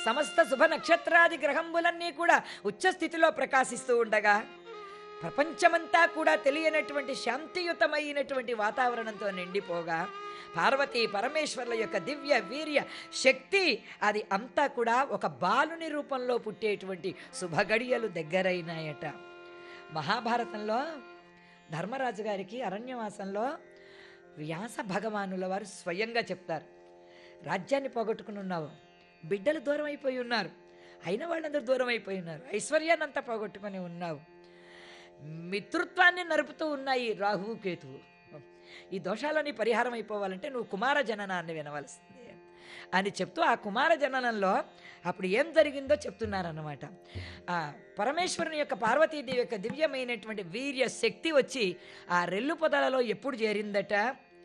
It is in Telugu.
సమస్త శుభ నక్షత్రాది గ్రహంబులన్నీ కూడా ఉచ్చస్థితిలో ప్రకాశిస్తూ ఉండగా ప్రపంచమంతా కూడా తెలియనటువంటి శాంతియుతమైనటువంటి వాతావరణంతో నిండిపోగా పార్వతీ పరమేశ్వర్ల యొక్క దివ్య వీర్య శక్తి అది అంతా కూడా ఒక బాలుని రూపంలో పుట్టేటువంటి శుభగడియలు దగ్గరైనాయట మహాభారతంలో ధర్మరాజు గారికి అరణ్యవాసంలో వ్యాస భగవానుల వారు స్వయంగా చెప్తారు రాజ్యాన్ని పోగొట్టుకుని ఉన్నావు బిడ్డలు దూరం అయిపోయి ఉన్నారు అయిన వాళ్ళందరూ దూరం అయిపోయి ఉన్నారు ఐశ్వర్యాన్ని అంతా పోగొట్టుకొని ఉన్నావు మిత్రుత్వాన్ని నరుపుతూ ఉన్నాయి రాహువు కేతువు ఈ దోషాలని పరిహారం అయిపోవాలంటే నువ్వు కుమార జననాన్ని వినవలసిందే అని చెప్తూ ఆ కుమార జననంలో అప్పుడు ఏం జరిగిందో చెప్తున్నారన్నమాట ఆ పరమేశ్వరుని యొక్క పార్వతీదేవి యొక్క దివ్యమైనటువంటి వీర్య శక్తి వచ్చి ఆ రెల్లు పొదలలో ఎప్పుడు చేరిందట